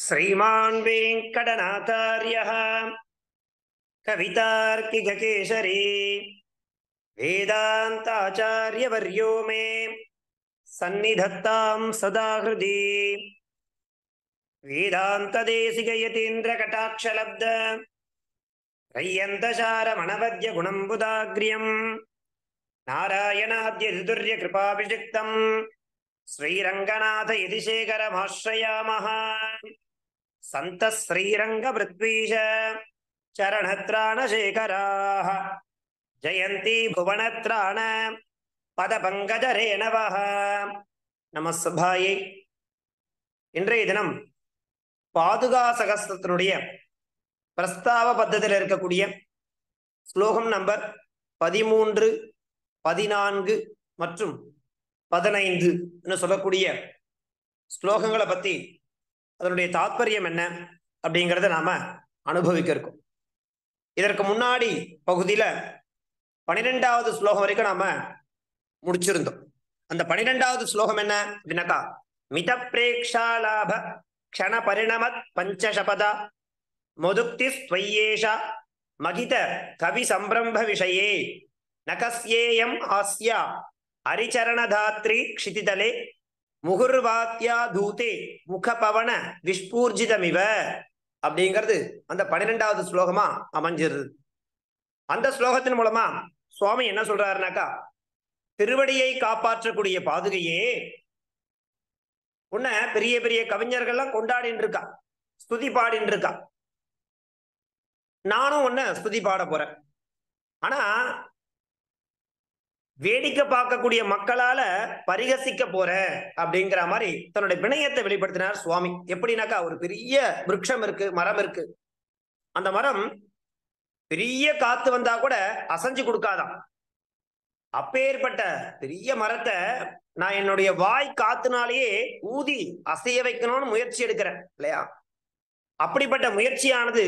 श्रीमान् वेङ्कटनाथार्यः कवितार्किककेसरी वेदान्ताचार्यवर्यो मे सन्निधत्तां सदा हृदि वेदान्तदेशिकयतीन्द्रकटाक्षलब्ध रय्यन्तशारमणवद्यगुणम्बुदाग्र्यम् नारायणाद्यदुर्यकृपाभिषिक्तम् श्रीरङ्गनाथ यतिशेखरमाश्रयामः सन्तः श्रीरङ्गपृथ्वीश चरणत्राणशेखराः जयन्ती भुवनत्राण பதபங்கஜரேணவः நம சுபாயை இன்றைய தினம் பாதுகா சகஸ்திரத்தினுடைய பிரஸ்தாவ பத்தத்தில் இருக்கக்கூடிய ஸ்லோகம் நம்பர் பதிமூன்று பதினான்கு மற்றும் பதினைந்து சொல்லக்கூடிய ஸ்லோகங்களை பத்தி அதனுடைய தாத்பரியம் என்ன அப்படிங்கிறத நாம அனுபவிக்க இருக்கோம் இதற்கு முன்னாடி பகுதியில பனிரெண்டாவது ஸ்லோகம் வரைக்கும் நாம முடிச்சிருந்தோம் அந்த பனிரெண்டாவது ஸ்லோகம் என்ன அப்படின்னாக்கா மித பிரேக்ஷாலாப க்ஷண பரிணமத் பஞ்சசபதா முதுக்தி ஸ்வய்யேஷா மகித கவி சம்பிரம்ப விஷயே நகஸ்யேயம் ஆஸ்யா அரிச்சரணதாத்ரி க்ஷிதிதலே முகுர்வாத்யா தூதே முகபவன விஸ்பூர்ஜிதமிவ அப்படிங்கிறது அந்த பன்னிரெண்டாவது ஸ்லோகமா அமைஞ்சிருது அந்த ஸ்லோகத்தின் மூலமா சுவாமி என்ன சொல்றாருனாக்கா திருவடியை காப்பாற்றக்கூடிய பாதுகையே உன்ன பெரிய பெரிய கவிஞர்கள்லாம் கொண்டாடின்னு இருக்கா ஸ்துதி பாடின்னு இருக்கா நானும் உன்ன ஸ்துதி பாட போறேன் ஆனா வேடிக்கை பார்க்கக்கூடிய மக்களால பரிகசிக்க போற அப்படிங்கிற மாதிரி தன்னுடைய வினயத்தை வெளிப்படுத்தினார் சுவாமி எப்படின்னாக்கா ஒரு பெரிய விருட்சம் இருக்கு மரம் இருக்கு அந்த மரம் பெரிய காத்து வந்தா கூட அசைஞ்சு கொடுக்காதான் அப்பேற்பட்ட பெரிய மரத்தை நான் என்னுடைய வாய் காத்துனாலேயே ஊதி அசைய வைக்கணும்னு முயற்சி எடுக்கிறேன் இல்லையா அப்படிப்பட்ட முயற்சியானது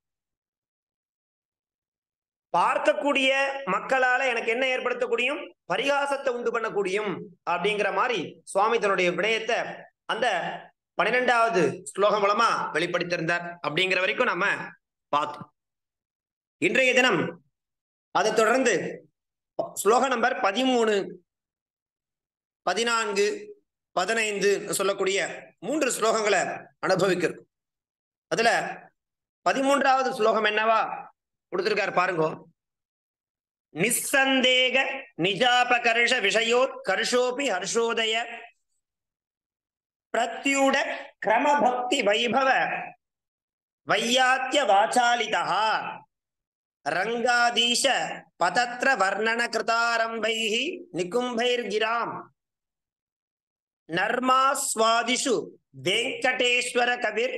பார்க்கக்கூடிய மக்களால எனக்கு என்ன ஏற்படுத்தக்கூடியும் பரிகாசத்தை உண்டு பண்ணக்கூடியும் அப்படிங்கிற மாதிரி சுவாமி தன்னுடைய விடயத்தை அந்த பன்னிரெண்டாவது ஸ்லோகம் மூலமா வெளிப்படுத்தியிருந்தார் அப்படிங்கிற வரைக்கும் நம்ம பார்த்தோம் இன்றைய தினம் அதை தொடர்ந்து ஸ்லோக நம்பர் பதிமூணு பதினான்கு பதினைந்து சொல்லக்கூடிய மூன்று ஸ்லோகங்களை அனுபவிக்கிறோம் அதுல பதிமூன்றாவது ஸ்லோகம் என்னவா கொடுத்திருக்காரு பாருங்க நிசந்தேக நிஜாபகர்ஷ விஷயோத் கர்ஷோபி ஹர்ஷோதய பிரத்யூட கிரமபக்தி வைபவ வையாத்திய வாச்சாலிதா ரங்காதீஷ பதத்ர வர்ணன கிருதாரம்பைः நிகும்பைர்கிராம் நர்மாஸ்வாதிஷு வெங்கடேஸ்வர கவிர்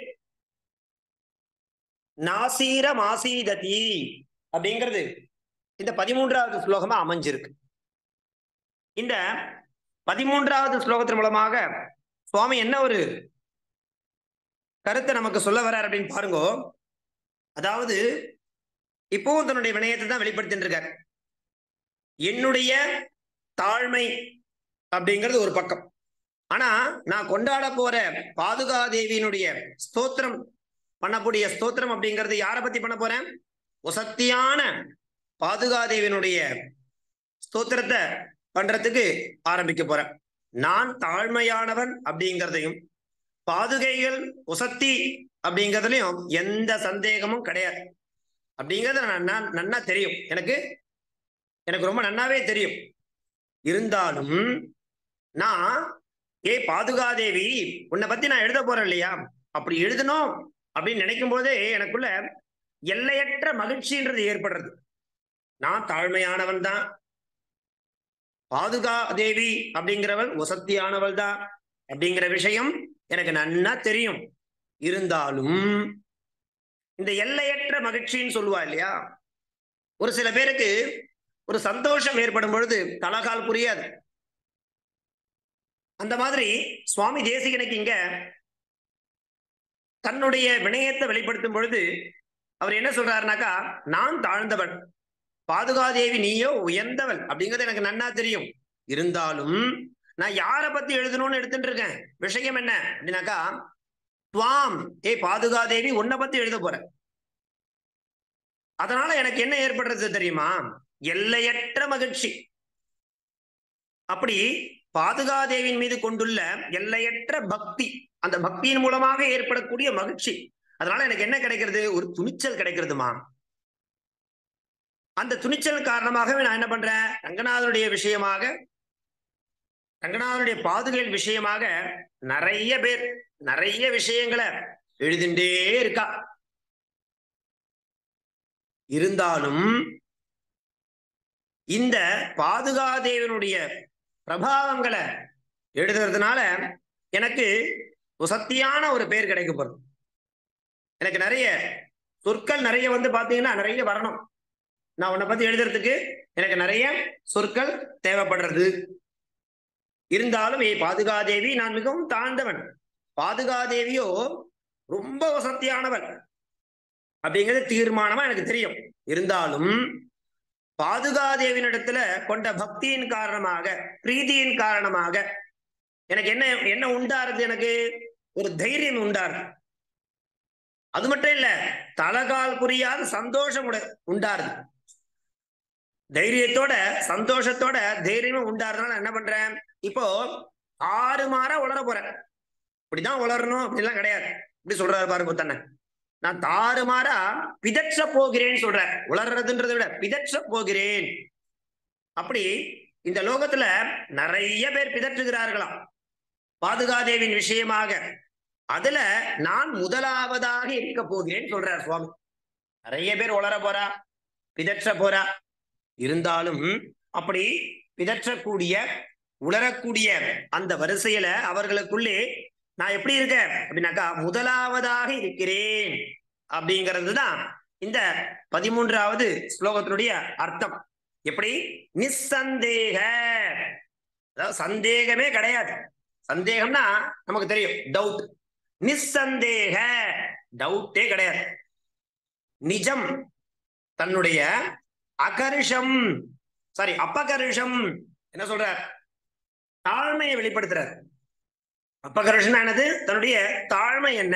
நாசீரமாசீததி அப்படிங்கிறது இந்த பதிமூன்றாவது ஸ்லோகமா அமைஞ்சிருக்கு இந்த பதிமூன்றாவது ஸ்லோகத்தின் மூலமாக சுவாமி என்ன ஒரு கருத்தை நமக்கு சொல்ல வர்றார் அப்படின்னு பாருங்க அதாவது இப்பவும் தன்னுடைய வினயத்தை தான் வெளிப்படுத்திட்டு இருக்கார் என்னுடைய தாழ்மை அப்படிங்கிறது ஒரு பக்கம் ஆனா நான் கொண்டாட போற பாதுகா தேவியினுடைய ஸ்தோத்திரம் பண்ணக்கூடிய ஸ்தோத்திரம் அப்படிங்கிறது யாரை பத்தி பண்ண போறேன் உசத்தியான பாதுகாதேவினுடைய ஸ்தோத்திரத்தை பண்றதுக்கு ஆரம்பிக்க போறேன் நான் தாழ்மையானவன் அப்படிங்கிறதையும் பாதுகைகள் உசத்தி அப்படிங்கிறதுலயும் எந்த சந்தேகமும் கிடையாது அப்படிங்கிறது நான் நன்னா தெரியும் எனக்கு எனக்கு ரொம்ப நன்னாவே தெரியும் இருந்தாலும் நான் ஏ பாதுகாதேவி உன்னை பத்தி நான் எழுத போறேன் இல்லையா அப்படி எழுதணும் அப்படின்னு நினைக்கும் போதே எனக்குள்ள எல்லையற்ற மகிழ்ச்சின்றது ஏற்படுறது நான் தாழ்மையானவன் தான் பாதுகா தேவி அப்படிங்கிறவள் வசத்தியானவள் தான் அப்படிங்கிற விஷயம் எனக்கு நன்னா தெரியும் இருந்தாலும் இந்த எல்லையற்ற மகிழ்ச்சின்னு சொல்லுவா இல்லையா ஒரு சில பேருக்கு ஒரு சந்தோஷம் ஏற்படும் பொழுது தலகால் புரியாது அந்த மாதிரி சுவாமி தேசிகனுக்கு இங்க தன்னுடைய வினயத்தை வெளிப்படுத்தும் பொழுது அவர் என்ன சொல்றாருனாக்கா நான் தாழ்ந்தவன் பாதுகாதேவி நீயோ உயர்ந்தவள் அப்படிங்கிறது எனக்கு நன்னா தெரியும் இருந்தாலும் நான் யாரை பத்தி எழுதணும்னு எடுத்துட்டு இருக்கேன் விஷயம் என்ன அப்படின்னாக்கா துவாம் ஏ பாதுகாதேவி உன்னை பத்தி எழுத போறேன் அதனால எனக்கு என்ன ஏற்படுறது தெரியுமா எல்லையற்ற மகிழ்ச்சி அப்படி பாதுகாதேவின் மீது கொண்டுள்ள எல்லையற்ற பக்தி அந்த பக்தியின் மூலமாக ஏற்படக்கூடிய மகிழ்ச்சி அதனால எனக்கு என்ன கிடைக்கிறது ஒரு துணிச்சல் கிடைக்கிறதுமா அந்த துணிச்சல் காரணமாகவே நான் என்ன பண்றேன் ரங்கநாதனுடைய விஷயமாக ரங்கநாதனுடைய பாதுகையின் விஷயமாக நிறைய பேர் நிறைய விஷயங்களை எழுதிண்டே இருக்கா இருந்தாலும் இந்த பாதுகாதேவனுடைய பிரபாவங்களை எழுதுறதுனால எனக்கு ஒரு சத்தியான ஒரு பேர் கிடைக்க போறது எனக்கு நிறைய சொற்கள் நிறைய வந்து பாத்தீங்கன்னா நிறைய வரணும் நான் உன்னை பத்தி எழுதுறதுக்கு எனக்கு நிறைய சொற்கள் தேவைப்படுறது இருந்தாலும் ஏ பாதுகாதேவி நான் மிகவும் தாழ்ந்தவன் பாதுகாதேவியோ ரொம்ப வசத்தியானவன் அப்படிங்கிறது தீர்மானமா எனக்கு தெரியும் இருந்தாலும் பாதுகாதேவினிடத்துல கொண்ட பக்தியின் காரணமாக பிரீதியின் காரணமாக எனக்கு என்ன என்ன உண்டாருது எனக்கு ஒரு தைரியம் உண்டாருது அது மட்டும் இல்ல தலகால் புரியாத சந்தோஷம் உட- உண்டாருது தைரியத்தோட சந்தோஷத்தோட தைரியமும் உண்டாருதுனால நான் என்ன பண்றேன் இப்போ ஆறு மாற உளர போறேன் இப்படிதான் உளரணும் அப்படிலாம் கிடையாது இப்படி சொல்றாரு பாருங்க தன்னை நான் தாறுமாறா பிதற்ற போகிறேன்னு சொல்றேன் உளர்றதுன்றதை விட பிதற்ற போகிறேன் அப்படி இந்த லோகத்துல நிறைய பேர் பிதற்றுகிறார்களாம் பாதுகாதேவின் விஷயமாக அதுல நான் முதலாவதாக இருக்க போகிறேன்னு சொல்றார் சுவாமி நிறைய பேர் உளர போறா பிதற்ற போறா இருந்தாலும் அப்படி பிதற்றக்கூடிய உளரக்கூடிய அந்த வரிசையில அவர்களுக்குள்ளே நான் எப்படி இருக்கேன் அப்படின்னாக்கா முதலாவதாக இருக்கிறேன் அப்படிங்கிறது தான் இந்த பதிமூன்றாவது ஸ்லோகத்தினுடைய அர்த்தம் எப்படி நிசந்தேக அதாவது சந்தேகமே கிடையாது சந்தேகம்னா நமக்கு தெரியும் டவுட் நிசந்தேக டவுட்டே கிடையாது நிஜம் தன்னுடைய அகர்ஷம் சாரி அப்பகர்ஷம் என்ன சொல்றார் தாழ்மையை வெளிப்படுத்துறார் அப்பகர்ஷம் என்னது தன்னுடைய தாழ்மை என்ன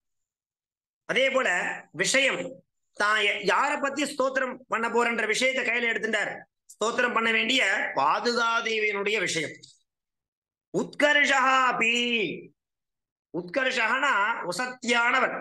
அதே போல விஷயம் தான் ய- யார பத்தி ஸ்தோத்திரம் பண்ண போறன்ற விஷயத்தை கையில எடுத்துட்டார் ஸ்தோத்திரம் பண்ண வேண்டிய பாதுகாதேவியனுடைய விஷயம் உத்கர்ஷா பி உத்கர்ஷகனா உசத்தியானவன்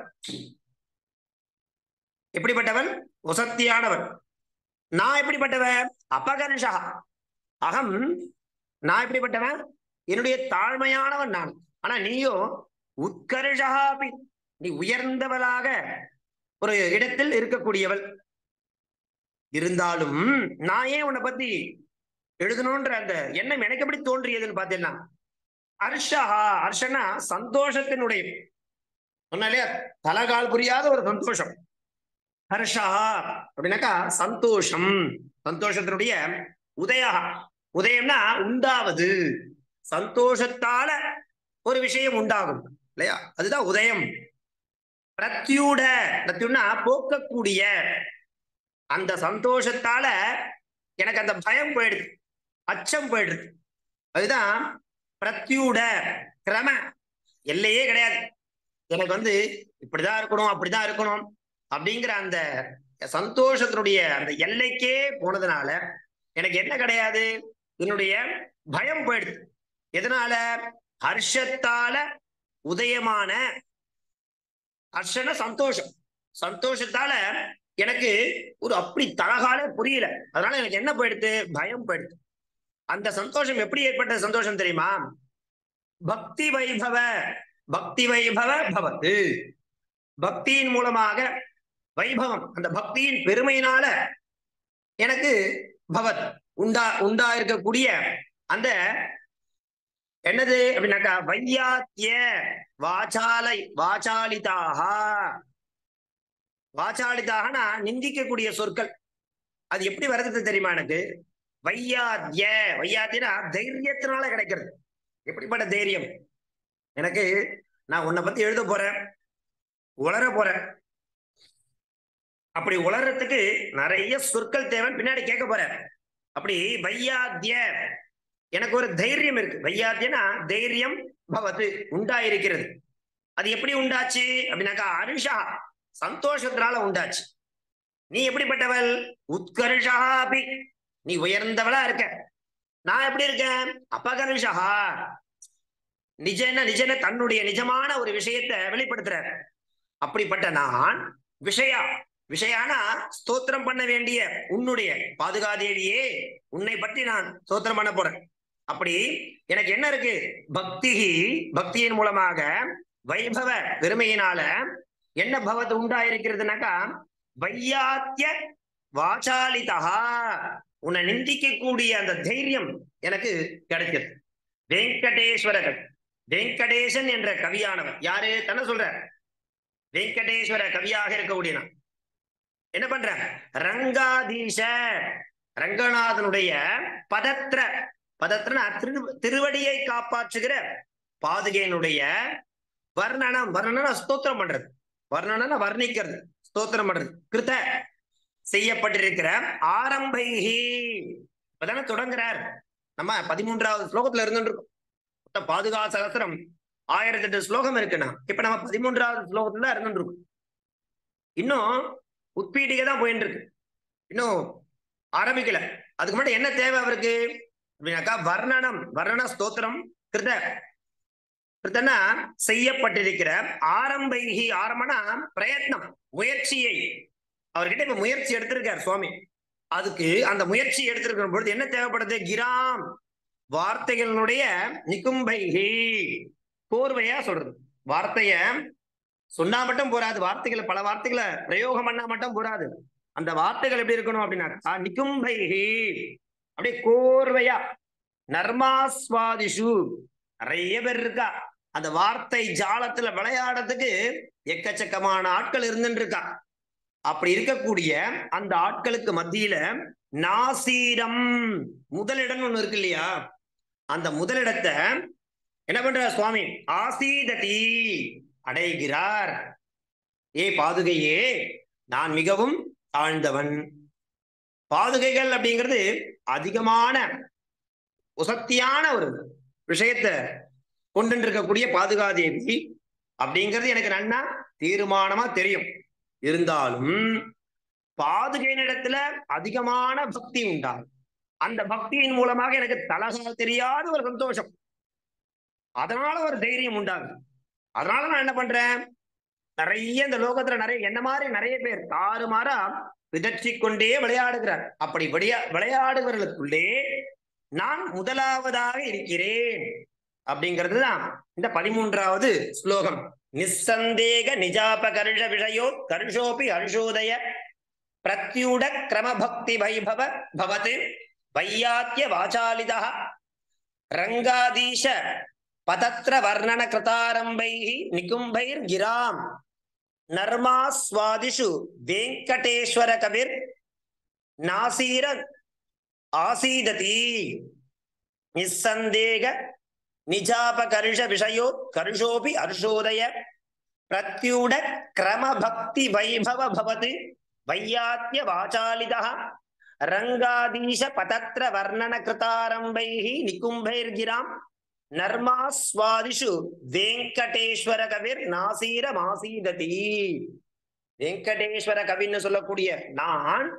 எப்படிப்பட்டவன் உசத்தியானவன் நான் எப்படிப்பட்டவன் அபகர்ஷா அகம் நான் எப்படிப்பட்டவன் என்னுடைய தாழ்மையானவன் நான் ஆனா நீயோ உத்கர்ஷா பி நீ உயர்ந்தவளாக ஒரு இடத்தில் இருக்கக்கூடியவள் இருந்தாலும் நான் ஏன் உன்னை பத்தி எழுதணும்ன்ற அந்த எண்ணம் எனக்கு எப்படி தோன்றியதுன்னு பார்த்தீங்கன்னா ஹர்ஷா ஹர்ஷனா சந்தோஷத்தினுடைய சொன்னா இல்லையா தலகால் புரியாத ஒரு சந்தோஷம் ஹர்ஷா அப்படின்னாக்கா சந்தோஷம் சந்தோஷத்தினுடைய உதயா உதயம்னா உண்டாவது சந்தோஷத்தால ஒரு விஷயம் உண்டாகும் இல்லையா அதுதான் உதயம் பிரத்யூட பிரத்யுன்னா போக்கக்கூடிய அந்த சந்தோஷத்தால எனக்கு அந்த பயம் போயிடுது அச்சம் போயிடுது அதுதான் பிரத்யூட கிரம எல்லையே கிடையாது எனக்கு வந்து இப்படிதான் இருக்கணும் அப்படிதான் இருக்கணும் அப்படிங்கிற அந்த சந்தோஷத்தினுடைய அந்த எல்லைக்கே போனதுனால எனக்கு என்ன கிடையாது என்னுடைய பயம் போயிடுது எதனால ஹர்ஷத்தால உதயமான ஹர்ஷன சந்தோஷம் சந்தோஷத்தால எனக்கு ஒரு அப்படி தலகாலே புரியல அதனால எனக்கு என்ன போயிடுது பயம் போயிடுது அந்த சந்தோஷம் எப்படி ஏற்பட்ட சந்தோஷம் தெரியுமா பக்தி வைபவ பக்தி வைபவ பவத்து பக்தியின் மூலமாக வைபவம் அந்த பக்தியின் பெருமையினால எனக்கு பவத் உண்டா உண்டா இருக்கக்கூடிய அந்த என்னது அப்படின்னாக்கா வையாத்திய வாசாலை வாசாலிதாக வாசாலிதாகனா நிந்திக்கக்கூடிய சொற்கள் அது எப்படி வருது தெரியுமா எனக்கு வையாத்திய வையாத்தியனா தைரியத்தினால கிடைக்கிறது எப்படிப்பட்ட தைரியம் எனக்கு நான் உன்னை பத்தி எழுத போறேன் உளர போறேன் அப்படி உளறதுக்கு நிறைய சொற்கள் தேவை பின்னாடி கேட்க போறேன் அப்படி வையாத்திய எனக்கு ஒரு தைரியம் இருக்கு வையாத்தியனா தைரியம் பவத்து உண்டாயிருக்கிறது அது எப்படி உண்டாச்சு அப்படின்னாக்கா அருஷா சந்தோஷத்தினால உண்டாச்சு நீ எப்படிப்பட்டவள் உத்கர்ஷா அபி நீ உயர்ந்தவளா இருக்க நான் எப்படி இருக்கேன் அபகர்ஷா நிஜன நிஜன தன்னுடைய நிஜமான ஒரு விஷயத்தை வெளிப்படுத்துறார் அப்படிப்பட்ட நான் விஷயா விஷயானா ஸ்தோத்திரம் பண்ண வேண்டிய உன்னுடைய பாதுகாதேவியே உன்னை பற்றி நான் ஸ்தோத்திரம் பண்ண போறேன் அப்படி எனக்கு என்ன இருக்கு பக்தி பக்தியின் மூலமாக வைபவ பெருமையினால என்ன பவத்து உண்டாயிருக்கிறதுனாக்கா வையாத்திய வாசாலிதா உன்னை நிந்திக்க கூடிய அந்த தைரியம் எனக்கு கிடைச்சது வெங்கடேஸ்வரர் வெங்கடேசன் என்ற கவியானவர் யாரு தன்னை சொல்ற வெங்கடேஸ்வர கவியாக இருக்கக்கூடிய நான் என்ன பண்ற ரங்காதீஷ ரங்கநாதனுடைய பதத்திர பதத்திரனா திரு திருவடியை காப்பாற்றுகிற பாதுகையினுடைய வர்ணனம் வர்ணனா ஸ்தோத்திரம் பண்றது வர்ணனா வர்ணிக்கிறது ஸ்தோத்திரம் பண்றது கிருத்த செய்யப்பட்டிருக்கிற ஆரம்பைகி இப்பதானே தொடங்குறார் நம்ம பதிமூன்றாவது ஸ்லோகத்துல இருந்துருக்கோம் மொத்தம் பாதுகா சகசிரம் ஆயிரத்தி எட்டு ஸ்லோகம் இருக்குண்ணா இப்ப நம்ம பதிமூன்றாவது ஸ்லோகத்துல தான் இருந்துருக்கோம் இன்னும் உட்பீட்டிகை தான் போயிட்டு இருக்கு இன்னும் ஆரம்பிக்கல அதுக்கு முன்னாடி என்ன தேவை அவருக்கு அப்படின்னாக்கா வர்ணனம் வர்ணன ஸ்தோத்திரம் கிருத கிருத்தனா செய்யப்பட்டிருக்கிற ஆரம்பைகி ஆரம்பனா பிரயத்னம் முயற்சியை அவர்கிட்ட இப்ப முயற்சி எடுத்திருக்கார் சுவாமி அதுக்கு அந்த முயற்சி எடுத்திருக்கிற பொழுது என்ன தேவைப்படுது கிராம் வார்த்தைகளினுடைய நிக்கும்பைகி கோர்வையா சொல்றது வார்த்தைய சொன்னா மட்டும் போராது வார்த்தைகளை பல வார்த்தைகளை பிரயோகம் பண்ணா மட்டும் போராது அந்த வார்த்தைகள் எப்படி இருக்கணும் அப்படின்னா நிக்கும்பைகி அப்படியே கோர்வையா நர்மாஸ்வாதிஷு நிறைய பேர் இருக்கா அந்த வார்த்தை ஜாலத்துல விளையாடுறதுக்கு எக்கச்சக்கமான ஆட்கள் இருந்துட்டு இருக்கா அப்படி இருக்கக்கூடிய அந்த ஆட்களுக்கு மத்தியில நாசீரம் முதலிடம் ஒண்ணு இருக்கு இல்லையா அந்த முதலிடத்தை என்ன பண்ற சுவாமி ஆசீததி அடைகிறார் ஏ பாதுகையே நான் மிகவும் தாழ்ந்தவன் பாதுகைகள் அப்படிங்கிறது அதிகமான உசக்தியான ஒரு விஷயத்த கொண்டு இருக்கக்கூடிய பாதுகாதேவி அப்படிங்கிறது எனக்கு நன்னா தீர்மானமா தெரியும் இருந்தாலும் பாதுகையினிடத்துல அதிகமான பக்தி உண்டாகும் அந்த பக்தியின் மூலமாக எனக்கு தலகா தெரியாத ஒரு சந்தோஷம் அதனால ஒரு தைரியம் உண்டாகும் அதனால நான் என்ன பண்றேன் நிறைய இந்த லோகத்துல நிறைய என்ன மாதிரி நிறைய பேர் தாறுமாறா விதற்றி கொண்டே விளையாடுகிறார் அப்படி விளையா விளையாடுகிறவர்களுக்குள்ளே நான் முதலாவதாக இருக்கிறேன் அப்படிங்கிறது தான் இந்த பதிமூன்றாவது ஸ்லோகம் நிசந்தேக நிஜாபகர்ஷ விஷயோ கர்ஷோபி ஹர்ஷோதய பிரத்யுட கிரமபக்தி வைபவ பவத் வையாத்திய வாசாலிதா ரங்காதீஷ பதத்ர வர்ணன கிருதாரம்பை நிகும்பைர் கிராம் நர்மாஸ்வாதிஷு வெங்கடேஸ்வர கவிர் நாசீர ஆசீததி நிசந்தேக நிஜாபகர்ஷ விஷயோ கர்ஷோபி ஹர்ஷோதய பிரத்யுட கிரமபக்தி வைபவ பவத் வையாத்திய வாசாலிதா ரங்காதீஷ பதத்ர வர்ணன கிருதாரம்பைः நிகும்பைர்கிராம் நர்மாஸ்வாதிஷு வெங்கடேஸ்வர கவிர் நாசீர மாசீததி வெங்கடேஸ்வர கவின்னு சொல்லக்கூடிய நான்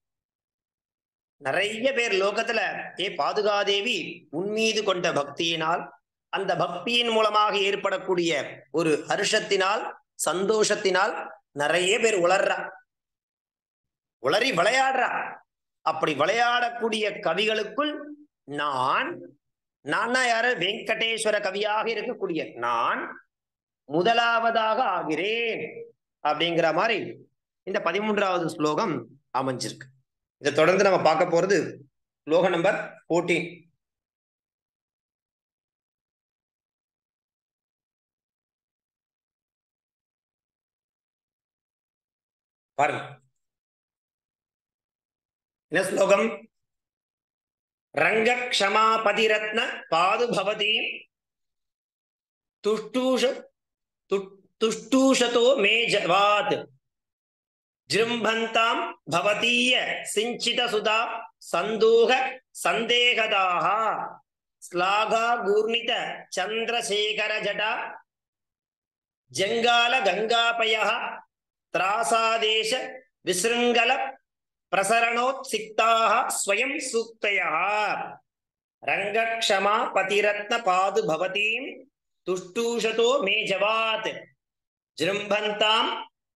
நிறைய பேர் லோகத்துல ஏ பாதுகாதேவி உன்மீது கொண்ட பக்தியினால் அந்த பக்தியின் மூலமாக ஏற்படக்கூடிய ஒரு ஹர்ஷத்தினால் சந்தோஷத்தினால் நிறைய பேர் உளர்றா உளறி விளையாடுறா அப்படி விளையாடக்கூடிய கவிகளுக்குள் நான் நான் யாரு வெங்கடேஸ்வர கவியாக இருக்கக்கூடிய நான் முதலாவதாக ஆகிறேன் அப்படிங்கிற மாதிரி இந்த பதிமூன்றாவது ஸ்லோகம் அமைஞ்சிருக்கு இதை தொடர்ந்து நம்ம பார்க்க போறது ஸ்லோகம் நம்பர் போர்டீன் பாருங்க என்ன ஸ்லோகம் ரங்க க்ஷமாபதிரத்ன பாது பவதி துஷ்டூஷ துஷ்டூஷதோ மே ஜவாத் ஜிரும்பந்தாம் பவதீய சிஞ்சித சுதா சந்தோக சந்தேகதாக ஸ்லாகா கூர்ணித சந்திரசேகர ஜடா ஜங்கால கங்காபய திராசாதேச விசிருங்கல பிரசரணோத்சிக்தாக ஸ்வயம் சூக்தயா ரங்கக்ஷமா பதிரத்ன பாது பவதீம் துஷ்டூஷதோ மே ஜவாத் ஜிரும்பந்தாம்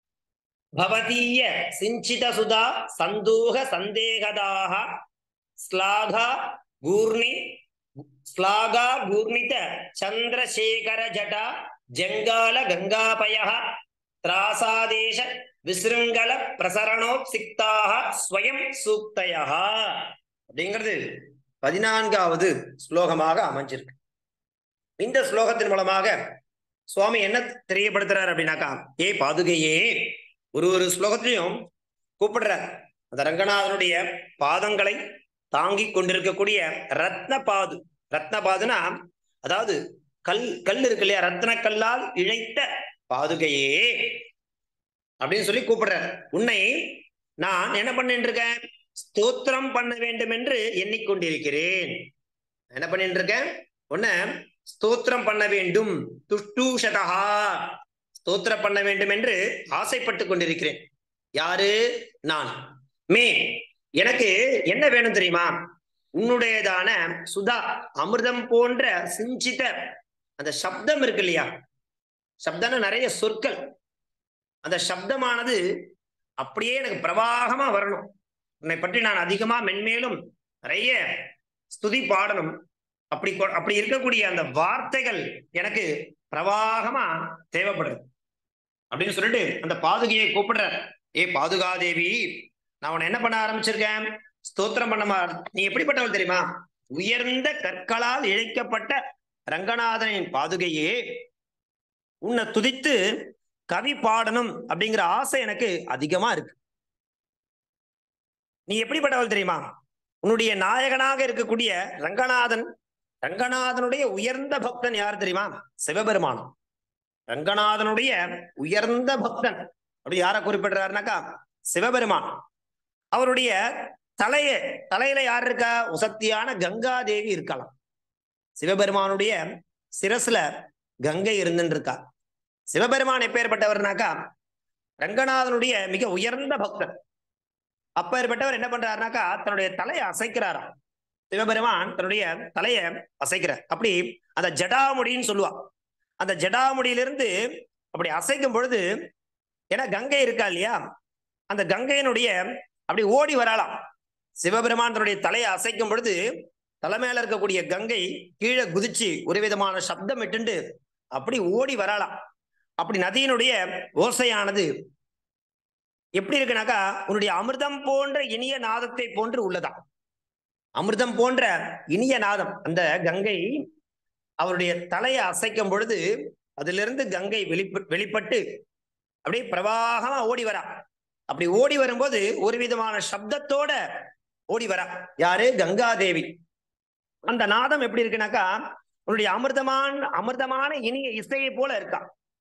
பவதீய சிஞ்சித சுதா சந்தூக சந்தேகதாக ஸ்லாகா கூர்ணி ஸ்லாகா கூர்ணித சந்திரசேகர ஜடா ஜங்கால கங்காபய திராசாதேச விசிருங்கல பிரசரணோத்சிக்தாக ஸ்வயம் சூக்தயா அப்படிங்கிறது பதினான்காவது ஸ்லோகமாக அமைஞ்சிருக்கு இந்த ஸ்லோகத்தின் மூலமாக சுவாமி என்ன தெரியப்படுத்துறார் அப்படின்னாக்கா ஏ பாதுகையே ஒரு ஒரு ஸ்லோகத்திலையும் கூப்பிடுறார் அந்த ரங்கநாதனுடைய பாதங்களை தாங்கி கொண்டிருக்கக்கூடிய ரத்ன பாது ரத்ன பாதுனா அதாவது கல் கல் இருக்கு இல்லையா ரத்ன கல்லால் இழைத்த பாதுகையே அப்படின்னு சொல்லி கூப்பிடுறார் உன்னை நான் என்ன பண்ணிட்டு இருக்கேன் ஸ்தோத்திரம் பண்ண வேண்டும் என்று எண்ணிக்கொண்டிருக்கிறேன் என்ன பண்ணிட்டு இருக்கேன் உன்னை ஸ்தோத்திரம் பண்ண வேண்டும் துஷ்டூஷதா ஸ்தோத்திரம் பண்ண வேண்டும் என்று ஆசைப்பட்டு கொண்டிருக்கிறேன் யாரு நான் மே எனக்கு என்ன வேணும் தெரியுமா உன்னுடையதான சுதா அமிர்தம் போன்ற சிஞ்சித அந்த சப்தம் இருக்கு இல்லையா சப்தம்னா நிறைய சொற்கள் அந்த சப்தமானது அப்படியே எனக்கு பிரவாகமா வரணும் உன்னை பற்றி நான் அதிகமா மென்மேலும் நிறைய ஸ்துதி பாடணும் அப்படி கொ- அப்படி இருக்கக்கூடிய அந்த வார்த்தைகள் எனக்கு பிரவாகமா தேவைப்படுது அப்படின்னு சொல்லிட்டு அந்த பாதுகையை கூப்பிடுறார் ஏ பாதுகாதேவி நான் உன்னை என்ன பண்ண ஆரம்பிச்சிருக்கேன் ஸ்தோத்திரம் பண்ண மா- நீ எப்படிப்பட்டவள் தெரியுமா உயர்ந்த கற்களால் இழைக்கப்பட்ட ரங்கநாதனின் பாதுகையே உன்னை துதித்து கவி பாடணும் அப்படிங்கிற ஆசை எனக்கு அதிகமா இருக்கு நீ எப்படிப்பட்டவள் தெரியுமா உன்னுடைய நாயகனாக இருக்கக்கூடிய ரங்கநாதன் ரங்கநாதனுடைய உயர்ந்த பக்தன் யார் தெரியுமா சிவபெருமானம் ரங்கநாதனுடைய உயர்ந்த பக்தன் அப்படி யார குறிப்பிடுறாருனாக்கா சிவபெருமான் அவருடைய தலைய தலையில யார் இருக்கா உசத்தியான கங்கா தேவி இருக்கலாம் சிவபெருமானுடைய சிரசுல கங்கை இருந்துன்னு இருக்கா சிவபெருமான் எப்பேற்பட்டவர்னாக்கா ரங்கநாதனுடைய மிக உயர்ந்த பக்தன் அப்பேற்பட்டவர் என்ன பண்றாருனாக்கா தன்னுடைய தலையை அசைக்கிறாராம் சிவபெருமான் தன்னுடைய தலைய அசைக்கிறார் அப்படி அந்த ஜடாமுடின்னு சொல்லுவா அந்த ஜடாமுடியிலிருந்து அப்படி அசைக்கும் பொழுது ஏன்னா கங்கை இருக்கா இல்லையா அந்த கங்கையினுடைய அப்படி ஓடி வரலாம் சிவபெருமான் தன்னுடைய தலையை அசைக்கும் பொழுது தலைமையில இருக்கக்கூடிய கங்கை கீழே குதிச்சு ஒரு விதமான சப்தம் இட்டுண்டு அப்படி ஓடி வரலாம் அப்படி நதியினுடைய ஓசையானது எப்படி இருக்குனாக்கா உன்னுடைய அமிர்தம் போன்ற இனிய நாதத்தை போன்று உள்ளதா அமிர்தம் போன்ற இனிய நாதம் அந்த கங்கை அவருடைய தலையை அசைக்கும் பொழுது அதிலிருந்து கங்கை வெளிப்ப வெளிப்பட்டு அப்படியே பிரவாகமா ஓடி வரா அப்படி ஓடி வரும்போது ஒரு விதமான சப்தத்தோட ஓடி வரா யாரு கங்காதேவி அந்த நாதம் எப்படி இருக்குனாக்கா உன்னுடைய அமிர்தமான அமிர்தமான இனிய இசையை போல இருக்கா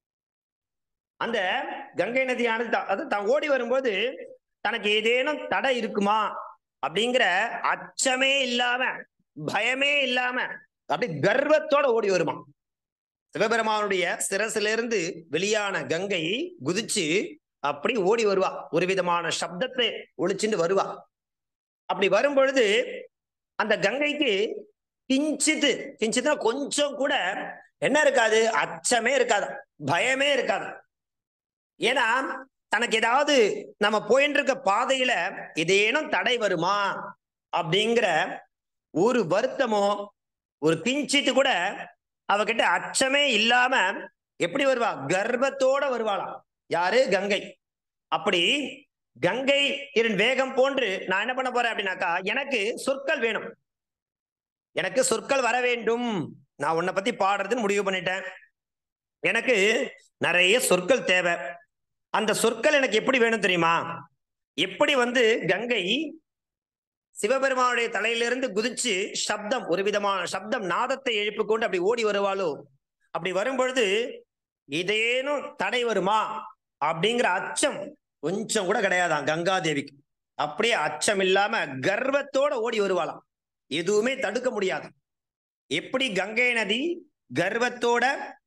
அந்த கங்கை நதியானது த- அது தான் ஓடி வரும்போது தனக்கு ஏதேனும் தடை இருக்குமா அப்படிங்கிற அச்சமே இல்லாம பயமே இல்லாம அப்படி கர்வத்தோட ஓடி வருமா சிவபெருமானுடைய சிரசிலிருந்து வெளியான கங்கை குதிச்சு அப்படி ஓடி வருவா ஒரு விதமான சப்தத்தை ஒழிச்சுட்டு வருவா அப்படி வரும் பொழுது அந்த கங்கைக்கு கிஞ்சித்து கிஞ்சித்துனா கொஞ்சம் கூட என்ன இருக்காது அச்சமே இருக்காது பயமே இருக்காது ஏன்னா தனக்கு ஏதாவது நம்ம போயிட்டு இருக்க பாதையில ஏதேனும் தடை வருமா அப்படிங்கிற ஒரு வருத்தமோ ஒரு கிஞ்சித்து கூட அவகிட்ட அச்சமே இல்லாம எப்படி வருவா கர்வத்தோட வருவாளாம் யாரு கங்கை அப்படி கங்கை இரு வேகம் போன்று நான் என்ன பண்ண போறேன் அப்படின்னாக்கா எனக்கு சொற்கள் வேணும் எனக்கு சொற்கள் வர வேண்டும் நான் உன்னை பத்தி பாடுறதுன்னு முடிவு பண்ணிட்டேன் எனக்கு நிறைய சொற்கள் தேவை அந்த சொற்கள் எனக்கு எப்படி வேணும் தெரியுமா எப்படி வந்து கங்கை சிவபெருமானுடைய தலையிலிருந்து குதிச்சு சப்தம் ஒரு விதமான சப்தம் நாதத்தை எழுப்பிக் கொண்டு அப்படி ஓடி வருவாளோ அப்படி வரும் பொழுது இதேனும் தடை வருமா அப்படிங்கிற அச்சம் கொஞ்சம் கூட கிடையாதாம் கங்காதேவிக்கு அப்படியே அச்சம் இல்லாம கர்வத்தோட ஓடி வருவாளாம் எதுவுமே தடுக்க முடியாது எப்படி கங்கை நதி கர்வத்தோட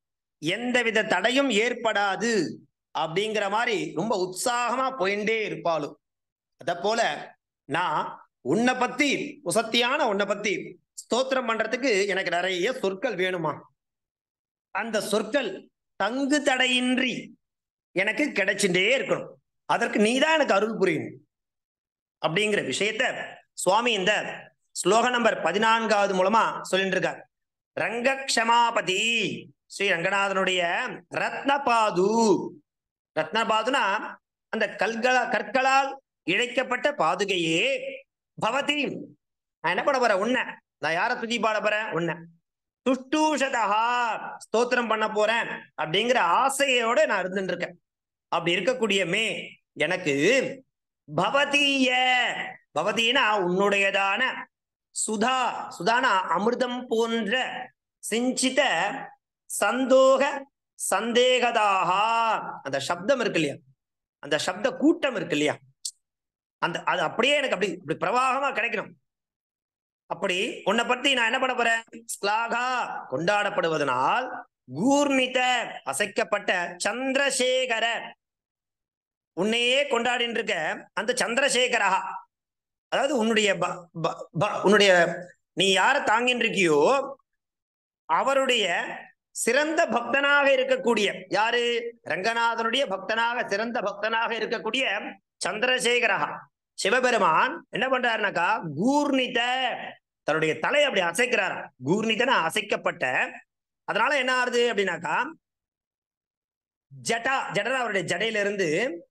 எந்தவித தடையும் ஏற்படாது அப்படிங்கிற மாதிரி ரொம்ப உற்சாகமா போயிட்டே இருப்பாளும் அத போல நான் உன்னை பத்தி உசத்தியான உன்னை பத்தி ஸ்தோத்திரம் பண்றதுக்கு எனக்கு நிறைய சொற்கள் வேணுமா அந்த சொற்கள் தங்கு தடையின்றி எனக்கு கிடைச்சுட்டே இருக்கணும் அதற்கு நீதான் எனக்கு அருள் புரியணும் அப்படிங்கிற விஷயத்த சுவாமி இந்த ஸ்லோக நம்பர் பதினான்காவது மூலமா சொல்லிட்டு இருக்கார் ரங்க க்ஷமாபதி ஸ்ரீ ரங்கநாதனுடைய ரத்னபாது ரத்னபாதுனா அந்த கல்களா கற்களால் இழைக்கப்பட்ட பாதுகையே பவதி நான் என்ன பண்ண போறேன் உன்ன நான் யார துதி பாட போறேன் உன்ன துஷ்டூஷதா ஸ்தோத்திரம் பண்ண போறேன் அப்படிங்கிற ஆசையோட நான் இருந்துட்டு இருக்கேன் அப்படி இருக்கக்கூடிய மே எனக்கு பவதீய பவதீனா உன்னுடையதான சுதா சுதானா அமிர்தம் போன்ற சிஞ்சித சந்தோக சந்தேகதாகா அந்த சப்தம் இருக்கு இல்லையா அந்த சப்த கூட்டம் இருக்கு இல்லையா அந்த அது அப்படியே எனக்கு அப்படி அப்படி பிரவாகமா கிடைக்கணும் அப்படி உன்னை பத்தி நான் என்ன பண்ண போறேன் ஸ்லாகா கொண்டாடப்படுவதனால் கூர்ணித அசைக்கப்பட்ட சந்திரசேகர உன்னையே கொண்டாடின்னு இருக்க அந்த சந்திரசேகரா அதாவது உன்னுடைய ப- ப- ப- உன்னுடைய நீ யார தாங்கின்னு இருக்கியோ அவருடைய சிறந்த பக்தனாக இருக்கக்கூடிய யாரு ரங்கநாதனுடைய பக்தனாக சிறந்த பக்தனாக இருக்கக்கூடிய சந்திரசேகரா சிவபெருமான் என்ன பண்றாருனாக்கா கூர்ணித தன்னுடைய தலை அப்படி அசைக்கிறாரா கூர்ணிதனா அசைக்கப்பட்ட அதனால என்ன ஆறுது அப்படின்னாக்கா ஜட்டா ஜடனா அவருடைய ஜடையில இருந்து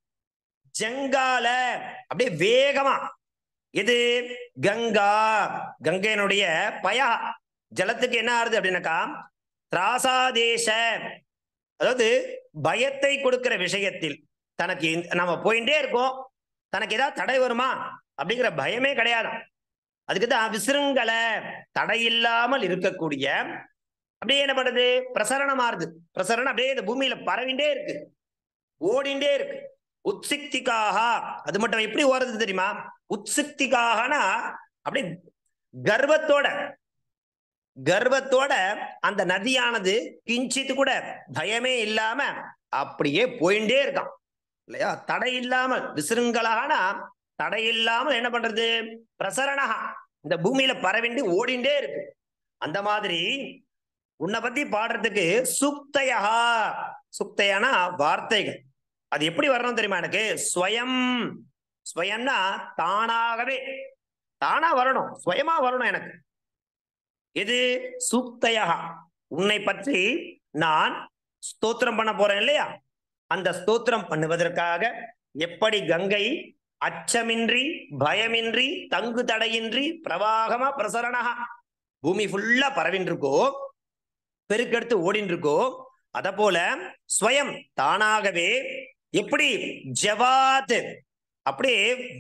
ஜங்கால அப்படியே வேகமா இது கங்கா கங்கையினுடைய பயா ஜலத்துக்கு என்ன ஆறுது அப்படின்னாக்கா திராசாதேச அதாவது பயத்தை கொடுக்கிற விஷயத்தில் தனக்கு இந்த- நம்ம போயிட்டே இருக்கோம் தனக்கு ஏதாவது தடை வருமா அப்படிங்கிற பயமே கிடையாது அதுக்கு தான் விசிறுங்கலை தடை இல்லாமல் இருக்கக்கூடிய அப்படியே என்ன பண்ணுது பிரசரணம் ஆறுது பிரசரணம் அப்படியே இந்த பூமியில பரவிண்டே இருக்கு ஓடிண்டே இருக்கு உத்சிக்திக்காக அது மட்டும் எப்படி ஓடுறது தெரியுமா உத்சிக்திக்காகனா அப்படியே கர்வத்தோட கர்வத்தோட அந்த நதியானது கிஞ்சித்து கூட பயமே இல்லாம அப்படியே போயிண்டே இருக்கான் இல்லையா தடை இல்லாமல் விசிறுங்களானா தடை இல்லாமல் என்ன பண்றது பிரசரணகா இந்த பூமியில பரவிண்டு ஓடிண்டே இருக்கு அந்த மாதிரி உன்னை பத்தி பாடுறதுக்கு சுக்தையா சுக்தையானா வார்த்தைகள் அது எப்படி வரணும் தெரியுமா எனக்கு ஸ்வயம் ஸ்வயம்னா தானாகவே தானா வரணும் சுயமா வரணும் எனக்கு இது சுக்தையா உன்னை பற்றி நான் ஸ்தோத்திரம் பண்ண போறேன் இல்லையா அந்த ஸ்தோத்திரம் பண்ணுவதற்காக எப்படி கங்கை அச்சமின்றி பயமின்றி தங்கு தடையின்றி பிரவாகமா பிரசரணகா பூமி ஃபுல்லா பரவின்னு இருக்கோ பெருக்கெடுத்து ஓடின்னு இருக்கோ அத போல ஸ்வயம் தானாகவே எப்படி ஜவாத் அப்படியே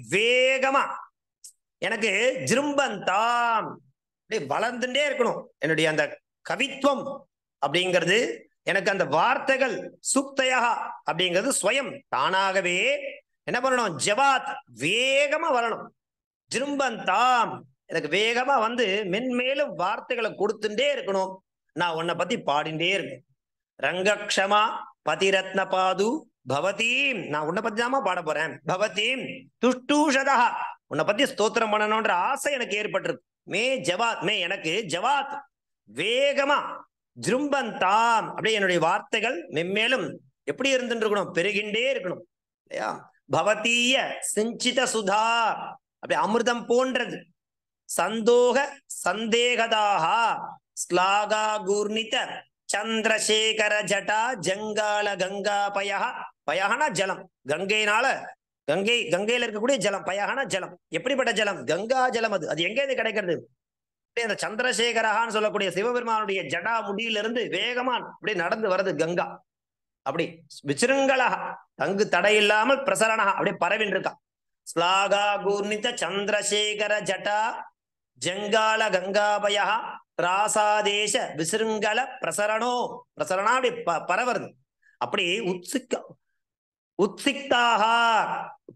வேகமா எனக்கு ஜிரும்பந்தாம் அப்படியே வளர்ந்துட்டே இருக்கணும் என்னுடைய அந்த கவித்துவம் அப்படிங்கிறது எனக்கு அந்த வார்த்தைகள் சுக்தையா அப்படிங்கிறது ஸ்வயம் தானாகவே என்ன பண்ணணும் ஜவாத் வேகமா வரணும் ஜிரும்பந்தாம் எனக்கு வேகமா வந்து மென்மேலும் வார்த்தைகளை கொடுத்துட்டே இருக்கணும் நான் உன்னை பத்தி பாடிண்டே இருக்கேன் ரங்கக்ஷமா பதிரத்ன பாது பவதீம் நான் உன்னை பத்தி தாமா பாட போறேன் பவதீம் துஷ்டூஷதா உன்னை பத்தி ஸ்தோத்திரம் பண்ணணும்ன்ற ஆசை எனக்கு ஏற்பட்டிருக்கு மே ஜவாத் மே எனக்கு ஜவாத் வேகமா ஜிரும்பந்தாம் அப்படியே என்னுடைய வார்த்தைகள் மென்மேலும் எப்படி இருந்துட்டு இருக்கணும் பெருகின்றே இருக்கணும் இல்லையா பவதீய சிஞ்சித சுதா அப்படி அமிர்தம் போன்றது சந்தோக சந்தேகதாக ஸ்லாகா கூர்ணித சந்திரசேகர ஜட்டா ஜங்கால கங்கா பயா பயகனா ஜலம் கங்கையினால கங்கை கங்கையில இருக்கக்கூடிய ஜலம் பயகனா ஜலம் எப்படிப்பட்ட ஜலம் கங்கா ஜலம் அது அது எங்க இது கிடைக்கிறது அப்படியே அந்த சந்திரசேகரகான்னு சொல்லக்கூடிய சிவபெருமானுடைய ஜடா முடியிலிருந்து வேகமா அப்படியே நடந்து வருது கங்கா அப்படி விசிருங்களா தங்கு தடையில்லாமல் பிரசரணா அப்படியே பரவின் இருக்கா ஸ்லாகா கூர்ணித சந்திரசேகர ஜட்டா ஜங்கால கங்காபய திராசாதேச விசிருங்கல பிரசரணோ பிரசரணா அப்படி ப- பரவருது அப்படி உத்சிக்க உத்சிக்தாக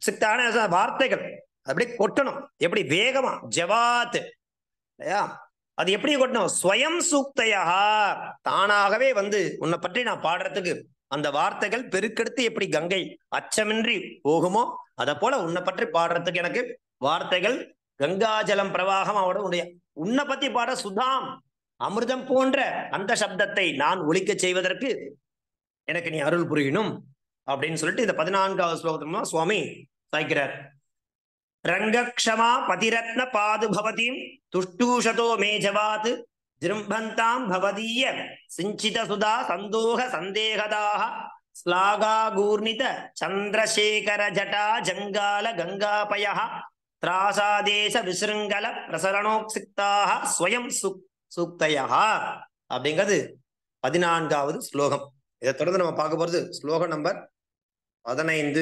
உத்சிக்தான வார்த்தைகள் அப்படி கொட்டணும் எப்படி வேகமா ஜவாத் இல்லையா அது எப்படி கொட்டணும் ஸ்வயம் சூக்தையா தானாகவே வந்து உன்னை பற்றி நான் பாடுறதுக்கு அந்த வார்த்தைகள் பெருக்கெடுத்து எப்படி கங்கை அச்சமின்றி போகுமோ அத போல உன்னை பற்றி பாடுறதுக்கு எனக்கு வார்த்தைகள் கங்காஜலம் பிரவாகம் அவட உடைய உன்னை பத்தி பாட சுதாம் அமிர்தம் போன்ற அந்த சப்தத்தை நான் ஒலிக்க செய்வதற்கு எனக்கு நீ அருள் புரியணும் அப்படின்னு சொல்லிட்டு இந்த பதினான்காவது ஸ்லோகத்துல சுவாமி சாய்க்கிறார் ரங்கக்ஷமா பதிரத்ன பாது பவதீம் துஷ்டூஷதோ மேஜவாத் ஜிரும்பந்தாம் பவதீய சிஞ்சித சுதா சந்தோக சந்தேகதாக ஸ்லாகாகூர்ணித சந்திரசேகர ஜட்டா ஜங்கால கங்காபய திராசாதேச விசிருங்கல பிரசரணோக்சிக்தாக ஸ்வயம் சுக் சூக்தயா அப்படிங்கிறது பதினான்காவது ஸ்லோகம் இதை தொடர்ந்து நம்ம பார்க்க போறது ஸ்லோகம் நம்பர் பதினைந்து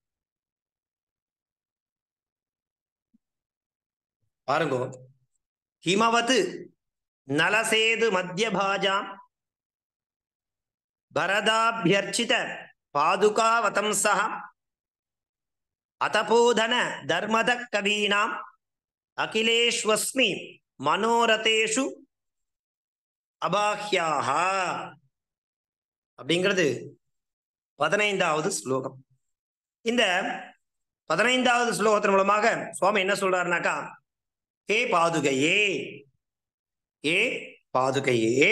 பாருங்க ஹிமவத் நலசேது மத்தியபாஜாம் பரதாபியர்ச்சித பாதுகாவதம்சா அதபோதன தர்மத கவீனாம் அகிலேஷ்வஸ்மி மனோரதேஷு அபாஹ்யாக அப்படிங்கிறது பதினைந்தாவது ஸ்லோகம் இந்த பதினைந்தாவது ஸ்லோகத்தின் மூலமாக சுவாமி என்ன சொல்றாருனாக்கா ஹே பாதுகையே ஏ பாதுகையே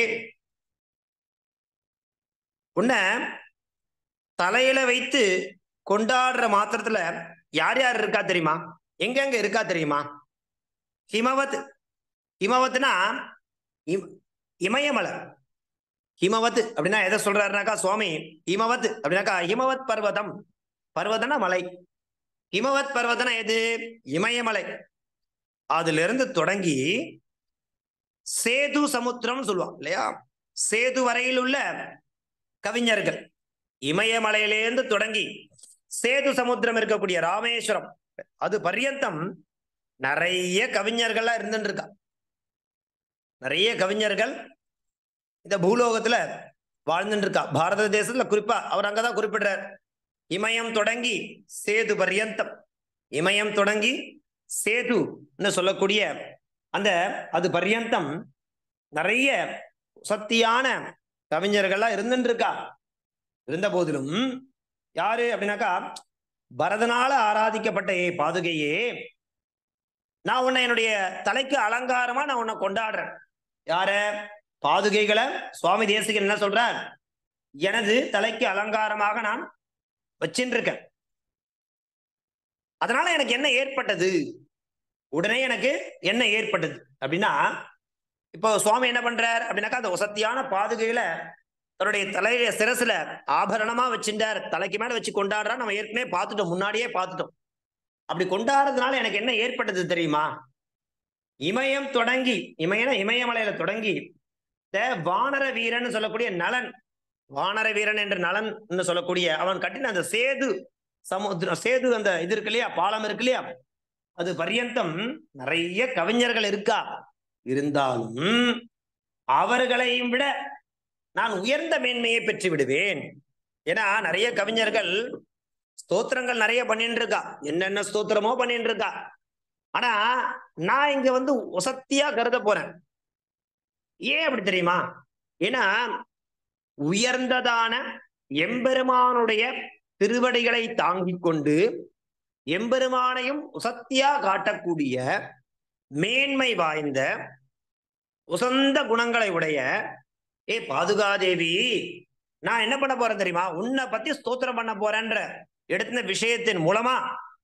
உன்னை தலையில வைத்து கொண்டாடுற மாத்திரத்துல யார் யார் இருக்கா தெரியுமா எங்கெங்க இருக்கா தெரியுமா ஹிமவத் ஹிமவத்னா இம்- இமயமலை ஹிமவத் அப்படின்னா எதை சொல்றாருனாக்கா சுவாமி ஹிமவத் அப்படின்னாக்கா ஹிமவத் பர்வதம் பர்வதனா மலை ஹிமவத் பர்வதனா எது இமயமலை அதுல இருந்து தொடங்கி சேது சமுத்திரம் சொல்லுவாங்க இல்லையா சேது வரையில் உள்ள கவிஞர்கள் இமயமலையிலேருந்து தொடங்கி சேது சமுத்திரம் இருக்கக்கூடிய ராமேஸ்வரம் அது பர்யந்தம் நிறைய கவிஞர்கள்லாம் இருந்துட்டு இருக்கா நிறைய கவிஞர்கள் இந்த பூலோகத்துல வாழ்ந்துட்டு இருக்கா பாரத தேசத்துல குறிப்பா அவர் அங்கதான் குறிப்பிடுறார் இமயம் தொடங்கி சேது பர்யந்தம் இமயம் தொடங்கி சேதுன்னு சொல்லக்கூடிய அந்த அது பர்யந்தம் நிறைய சக்தியான கவிஞர்கள்லாம் இருந்துட்டு இருக்கா இருந்த போதிலும் யாரு அப்படின்னாக்கா பரதனால ஆராதிக்கப்பட்ட ஏ பாதுகையே நான் உன்னை என்னுடைய தலைக்கு அலங்காரமா நான் உன்னை கொண்டாடுறேன் யார பாதுகைகளை சுவாமி தேசிகன் என்ன சொல்றார் எனது தலைக்கு அலங்காரமாக நான் வச்சுட்டு இருக்கேன் அதனால எனக்கு என்ன ஏற்பட்டது உடனே எனக்கு என்ன ஏற்பட்டது அப்படின்னா இப்போ சுவாமி என்ன பண்றார் அப்படின்னாக்கா அந்த வசத்தியான பாதுகையில தன்னுடைய தலையில சிரசுல ஆபரணமா வச்சிருந்தார் தலைக்கு மேல வச்சு கொண்டாடுறா நம்ம ஏற்கனவே பார்த்துட்டோம் முன்னாடியே பார்த்துட்டோம் அப்படி கொண்டாடுறதுனால எனக்கு என்ன ஏற்பட்டது தெரியுமா இமயம் தொடங்கி இமயன இமயமலையில தொடங்கி இந்த வானர வீரன் சொல்லக்கூடிய நலன் வானர வீரன் என்ற நலன் சொல்லக்கூடிய அவன் கட்டின அந்த சேது சமுத்திரம் சேது அந்த இது இருக்கு இல்லையா பாலம் இருக்கு இல்லையா அது பர்யந்தம் நிறைய கவிஞர்கள் இருக்கா இருந்தாலும் அவர்களையும் விட நான் உயர்ந்த மேன்மையை பெற்று விடுவேன் ஏன்னா நிறைய கவிஞர்கள் ஸ்தோத்திரங்கள் நிறைய பண்ணிட்டு இருக்கா என்னென்ன ஸ்தோத்திரமோ பண்ணிட்டு இருக்கா ஆனா நான் இங்க வந்து உசத்தியா கருத போறேன் ஏன் அப்படி தெரியுமா ஏன்னா உயர்ந்ததான எம்பெருமானுடைய திருவடிகளை தாங்கிக் கொண்டு எம்பெருமானையும் உசத்தியா காட்டக்கூடிய மேன்மை வாய்ந்த உசந்த குணங்களை உடைய ஏ பாதுகாதேவி நான் என்ன பண்ண போறேன் தெரியுமா உன்னை பத்தி ஸ்தோத்திரம் பண்ண போறேன்ற எடுத்த விஷயத்தின் மூலமா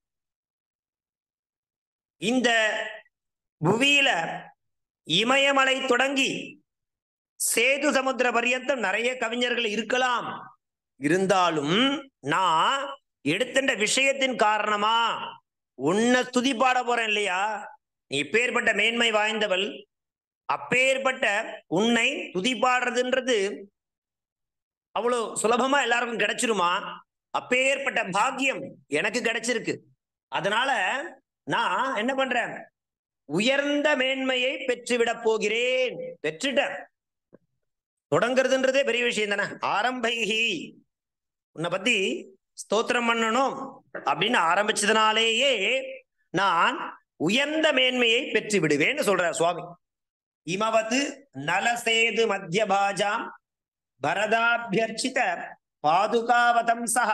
இந்த புவியில இமயமலை தொடங்கி சேது சமுத்திர பரியந்தம் நிறைய கவிஞர்கள் இருக்கலாம் இருந்தாலும் நான் எடுத்துட்ட விஷயத்தின் காரணமா உன்னை துதி பாட போறேன் இல்லையா நீ இப்பேற்பட்ட மேன்மை வாய்ந்தவள் அப்பேற்பட்ட உன்னை துதி பாடுறதுன்றது அவ்வளவு சுலபமா எல்லாருக்கும் கிடைச்சிருமா அப்பேற்பட்ட பாக்கியம் எனக்கு கிடைச்சிருக்கு அதனால நான் என்ன பண்றேன் உயர்ந்த மேன்மையை பெற்றுவிட போகிறேன் பெற்றுட்டேன் தொடங்குறதுன்றதே பெரிய விஷயம் தானே ஆரம்பைகி உன்னை பத்தி ஸ்தோத்திரம் பண்ணணும் அப்படின்னு ஆரம்பிச்சதுனாலேயே நான் உயர்ந்த மேன்மையை பெற்று விடுவேன்னு சொல்றார் சுவாமி இமவது நலசேது மத்தியபாஜாம் பரதாபியர்ச்சித பாதுகாவதம் சக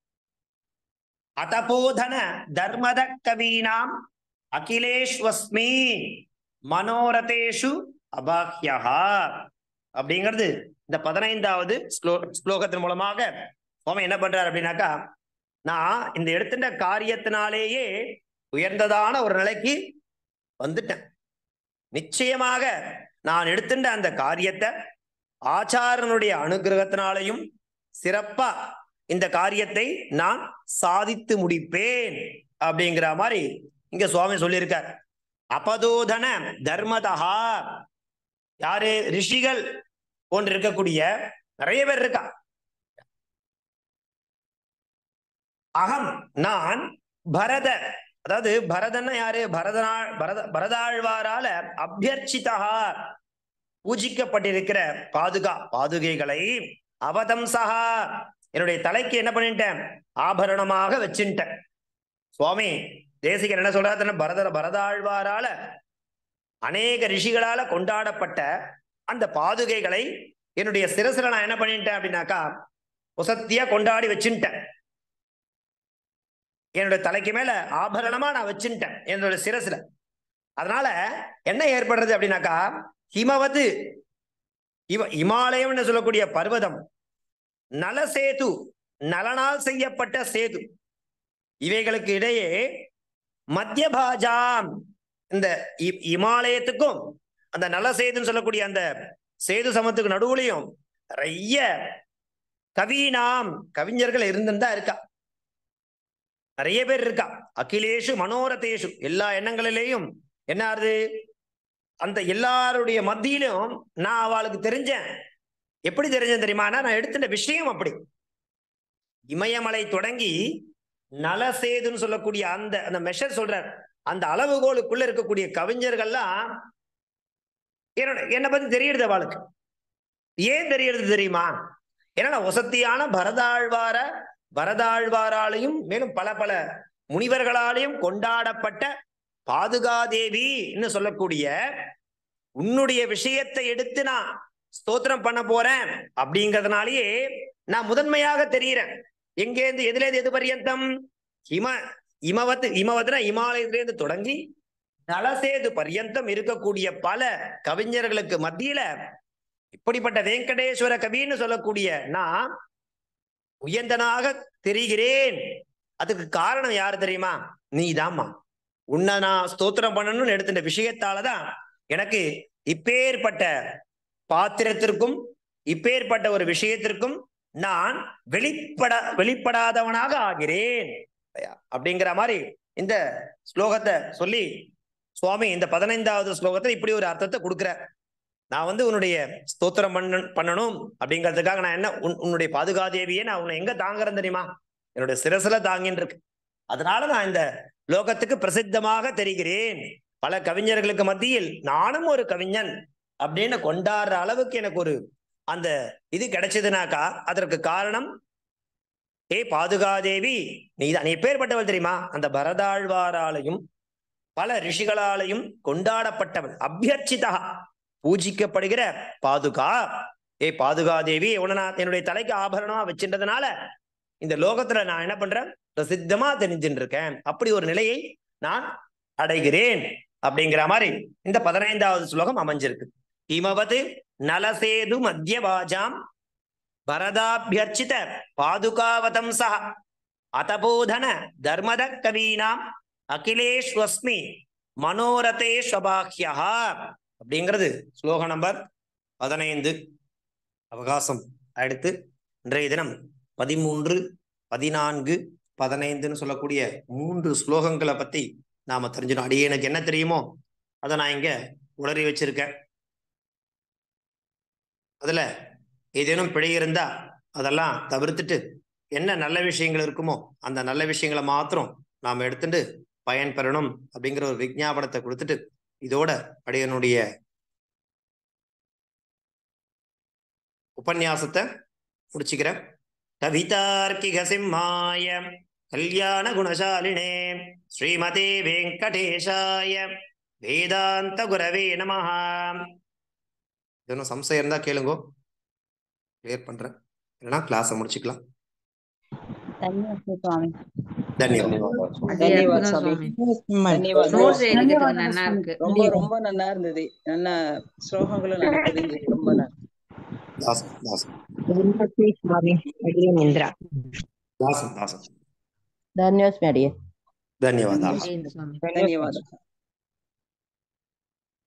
அதபோதன தர்மத கவீனாம் அகிலேஷ்வஸ்மி மனோரதேஷு அபாஹ்யா அப்படிங்கிறது இந்த பதினைந்தாவது ஸ்லோ ஸ்லோகத்தின் மூலமாக சுவாமி என்ன பண்றாரு அப்படின்னாக்கா நான் இந்த எடுத்துட்ட காரியத்தினாலேயே உயர்ந்ததான ஒரு நிலைக்கு வந்துட்டேன் நிச்சயமாக நான் எடுத்துட்ட அந்த காரியத்தை ஆச்சாரனுடைய அனுகிரகத்தினாலையும் சிறப்பா இந்த காரியத்தை நான் சாதித்து முடிப்பேன் அப்படிங்கிற மாதிரி இங்க சுவாமி சொல்லியிருக்கார் அபதோதன தர்மதா யாரு ரிஷிகள் போன்று இருக்கக்கூடிய நிறைய பேர் இருக்கா அகம் நான் பரத அதாவது பரதன்னா யாரு பரதனா பரத பரதாழ்வாரால அபியர்ச்சிதா பூஜிக்கப்பட்டிருக்கிற பாதுகா பாதுகைகளை அவதம்சகா என்னுடைய தலைக்கு என்ன பண்ணிட்டேன் ஆபரணமாக வச்சுட்டேன் சுவாமி தேசிகர் என்ன சொல்றாரு பரத பரதாழ்வாரால அநேக ரிஷிகளால கொண்டாடப்பட்ட அந்த பாதுகைகளை என்னுடைய சிரசுல நான் என்ன பண்ணிட்டேன் அப்படின்னாக்கா உசத்தியா கொண்டாடி வச்சுட்டேன் என்னுடைய தலைக்கு மேல ஆபரணமா நான் வச்சுட்டேன் என்னுடைய சிரசுல அதனால என்ன ஏற்படுறது அப்படின்னாக்கா ஹிமவது இவ இமாலயம்னு சொல்லக்கூடிய பர்வதம் நலசேது நலனால் செய்யப்பட்ட சேது இவைகளுக்கு இடையே மத்தியபாஜாம் இந்த இ- இமாலயத்துக்கும் அந்த நலசேதுன்னு சொல்லக்கூடிய அந்த சேது சமத்துக்கு நடுவுலையும் நிறைய கவீனாம் கவிஞர்கள் இருந்துதான் இருக்கா நிறைய பேர் இருக்கா அகிலேஷு மனோரதேஷு எல்லா எண்ணங்களிலேயும் என்ன ஆறுது அந்த எல்லாருடைய மத்தியிலும் நான் அவளுக்கு தெரிஞ்சேன் எப்படி தெரிஞ்சேன் தெரியுமானா நான் எடுத்துட்ட விஷயம் அப்படி இமயமலை தொடங்கி நலசேதுன்னு சொல்லக்கூடிய அந்த அந்த மெஷர் சொல்றார் அந்த அளவுகோலுக்குள்ள இருக்கக்கூடிய கவிஞர்கள்லாம் என்னோட என்னை பத்தி தெரியுது அவளுக்கு ஏன் தெரியறது தெரியுமா ஏன்னா நான் வசத்தியான பரதாழ்வார பரதாழ்வாராலையும் மேலும் பல பல முனிவர்களாலையும் கொண்டாடப்பட்ட பாதுகாதேவின்னு சொல்லக்கூடிய உன்னுடைய விஷயத்தை எடுத்து நான் ஸ்தோத்திரம் பண்ண போறேன் அப்படிங்கறதுனாலயே நான் முதன்மையாக தெரிகிறேன் எங்கேருந்து எதுல இருந்து எது பர்யந்தம் இம இமவத்து இமவத்துனா இமாலயத்திலேருந்து தொடங்கி நலசேது பர்யந்தம் இருக்கக்கூடிய பல கவிஞர்களுக்கு மத்தியில இப்படிப்பட்ட வெங்கடேஸ்வர கவின்னு சொல்லக்கூடிய நான் உயர்ந்தனாக தெரிகிறேன் அதுக்கு காரணம் யாரு தெரியுமா நீதாம்மா உன்னை நான் ஸ்தோத்திரம் பண்ணணும்னு எடுத்துட்ட விஷயத்தாலதான் எனக்கு இப்பேற்பட்ட பாத்திரத்திற்கும் இப்பேற்பட்ட ஒரு விஷயத்திற்கும் நான் வெளிப்பட வெளிப்படாதவனாக ஆகிறேன் அப்படிங்கிற மாதிரி இந்த ஸ்லோகத்தை சொல்லி சுவாமி இந்த பதினைந்தாவது ஸ்லோகத்தை இப்படி ஒரு அர்த்தத்தை கொடுக்குறார் நான் வந்து உன்னுடைய ஸ்தோத்திரம் பண்ண பண்ணணும் அப்படிங்கிறதுக்காக நான் என்ன உன் உன்னுடைய பாதுகாதேவியே நான் உன்னை எங்க தாங்குறேன் தெரியுமா என்னுடைய சிரசுல தாங்கின்னு இருக்கு அதனால நான் இந்த லோகத்துக்கு பிரசித்தமாக தெரிகிறேன் பல கவிஞர்களுக்கு மத்தியில் நானும் ஒரு கவிஞன் அப்படின்னு கொண்டாடுற அளவுக்கு எனக்கு ஒரு அந்த இது கிடைச்சதுனாக்கா அதற்கு காரணம் ஏ பாதுகாதேவி நீதான் நீ பேர்பட்டவள் தெரியுமா அந்த பரதாழ்வாராலையும் பல ரிஷிகளாலையும் கொண்டாடப்பட்டவள் அபியர்ச்சிதா பூஜிக்கப்படுகிற பாதுகா ஏ பாதுகாதேவி உன்னை நான் என்னுடைய தலைக்கு ஆபரணமா வச்சின்றதுனால இந்த லோகத்துல நான் என்ன பண்றேன் பிரசித்தமா தெரிஞ்சுட்டு இருக்கேன் அப்படி ஒரு நிலையை நான் அடைகிறேன் அப்படிங்கிற மாதிரி இந்த பதினைந்தாவது ஸ்லோகம் அமைஞ்சிருக்கு இமவது நலசேது மத்தியவாஜாம் பரதாபியர்ச்சித பாதுகாவதம்சா அதபோதன தர்மத கவீனாம் அகிலேஷ்வஸ்மி மனோரதே ஸ்வபாஹ்யா அப்படிங்கிறது ஸ்லோக நம்பர் பதினைந்து அவகாசம் அடுத்து இன்றைய தினம் பதிமூன்று பதினான்கு பதினைந்துன்னு சொல்லக்கூடிய மூன்று ஸ்லோகங்களை பத்தி நாம தெரிஞ்சிடும் அடியே எனக்கு என்ன தெரியுமோ அதை நான் இங்க உளறி வச்சிருக்கேன் அதுல ஏதேனும் பிழை இருந்தா அதெல்லாம் தவிர்த்துட்டு என்ன நல்ல விஷயங்கள் இருக்குமோ அந்த நல்ல விஷயங்களை மாத்திரம் நாம் எடுத்துட்டு பயன் பெறணும் அப்படிங்கிற ஒரு விஞ்ஞாபனத்தை கொடுத்துட்டு இதோட அடியனுடைய உபன்யாசத்தை முடிச்சுக்கிறேன் கவிதார்க்கிக சிம்மாய கல்யாண குணசாலினே ஸ்ரீமதே வெங்கடேஷாய வேதாந்த குரவே நமஹ எதுவும் சம்சயம் இருந்தா கேளுங்கோ கிளியர் பண்றேன் இல்லைன்னா கிளாஸை முடிச்சுக்கலாம் ధన్యవాదాలు స్వామి தன்யவாதம் அது ధన్యవాదాలు அற்புதம் స్వామి சுவாமி ధన్యవాదాలు நோட்ஸ் స్వామి. எழுதுறதுக்கு நல்லா இருக்கு ரொம்ப ரொம்ப நல்லா இருந்தது நல்ல ஸ்லோகங்களும் நல்லா புரிஞ்சது ரொம்ப நல்லா தாசம் தாசம் స్వామి అడిగిన ఇంద్ర தாசம் தாசம் ధన్యోస్మి అడిగే தன்யவாதம் ஜெயின் சுவாமி ధన్యవాదాలు